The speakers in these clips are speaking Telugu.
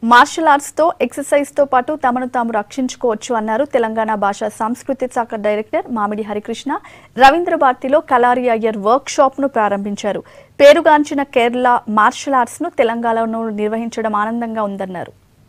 మార్షల్ ఆర్ట్స్ తో ఎక్సర్సైజ్ తో పాటు తమను తాము రక్షించుకోవచ్చు అన్నారు తెలంగాణ భాషా సాంస్కృతిక శాఖ డైరెక్టర్ మామిడి హరికృష్ణ రవీంద్ర భారతిలో కలారి అయ్యర్ వర్క్ షాప్ ను ప్రారంభించారు పేరుగాంచిన కేరళ మార్షల్ ఆర్ట్స్ ను తెలంగాణలో నిర్వహించడం ఆనందంగా ఉందన్నారు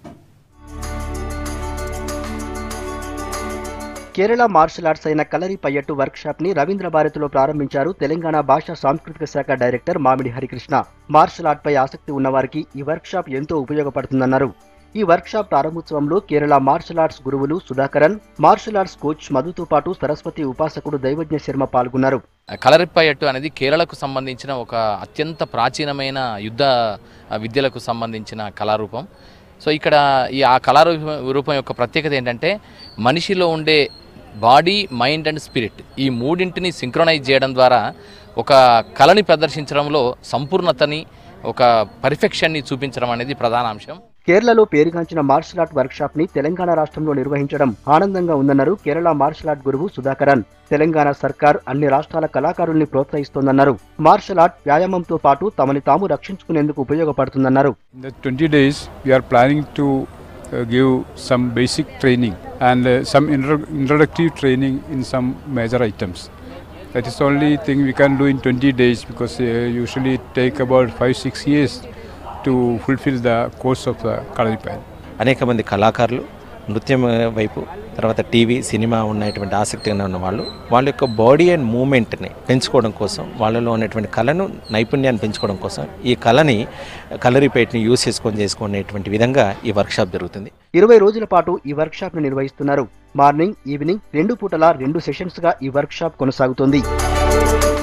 కేరళ మార్షల్ ఆర్ట్స్ అయిన కలరి పయ్యట్టు వర్క్ షాప్ ని రవీంద్ర భారతిలో ప్రారంభించారు తెలంగాణ భాషా సాంస్కృతిక శాఖ డైరెక్టర్ మామిడి హరికృష్ణ మార్షల్ ఆర్ట్ పై ఆసక్తి ఉన్నవారికి ఈ వర్క్ షాప్ ఎంతో ఉపయోగపడుతుందన్నారు ఈ వర్క్ షాప్ ప్రారంభోత్సవంలో కేరళ మార్షల్ ఆర్ట్స్ గురువులు సుధాకరన్ మార్షల్ ఆర్ట్స్ కోచ్ మధుతో పాటు సరస్వతి ఉపాసకుడు దైవజ్ఞ శర్మ పాల్గొన్నారు కలరిప్పయట్టు అనేది కేరళకు సంబంధించిన ఒక అత్యంత ప్రాచీనమైన యుద్ధ విద్యలకు సంబంధించిన కళారూపం సో ఇక్కడ ఈ ఆ కళారూపం రూపం యొక్క ప్రత్యేకత ఏంటంటే మనిషిలో ఉండే బాడీ మైండ్ అండ్ స్పిరిట్ ఈ మూడింటిని సింక్రొనైజ్ చేయడం ద్వారా ఒక కళని ప్రదర్శించడంలో సంపూర్ణతని ఒక పర్ఫెక్షన్ని చూపించడం అనేది ప్రధాన అంశం కేరళలో పేరుగాంచిన మార్షల్ ఆర్ట్ వర్క్ షాప్ ని తెలంగాణ రాష్ట్రంలో నిర్వహించడం ఆనందంగా ఉందన్నారు కేరళ మార్షల్ ఆర్ట్ గురువు సుధాకరన్ తెలంగాణ సర్కార్ అన్ని రాష్ట్రాల కళాకారుల్ని ప్రోత్సహిస్తోందన్నారు మార్షల్ ఆర్ట్ వ్యాయామంతో పాటు తమని తాము రక్షించుకునేందుకు ఉపయోగపడుతుందన్నారు In the 20 days, we are planning to uh, give some basic training and uh, some intro- introductory training in some major items. That is the only thing we can do in 20 days because uh, usually it take about 5-6 years to fulfill the course of the Kalaripan. అనేక మంది కళాకారులు నృత్యం వైపు తర్వాత టీవీ సినిమా ఉన్నటువంటి ఆసక్తి ఉన్న వాళ్ళు వాళ్ళ యొక్క బాడీ అండ్ మూమెంట్ని పెంచుకోవడం కోసం వాళ్ళలో ఉన్నటువంటి కళను నైపుణ్యాన్ని పెంచుకోవడం కోసం ఈ కళని కలరిపేటని యూస్ చేసుకొని చేసుకునేటువంటి విధంగా ఈ వర్క్షాప్ జరుగుతుంది ఇరవై రోజుల పాటు ఈ వర్క్ షాప్ ను నిర్వహిస్తున్నారు మార్నింగ్ ఈవినింగ్ రెండు పూటల రెండు సెషన్స్ గా ఈ వర్క్ షాప్ కొనసాగుతోంది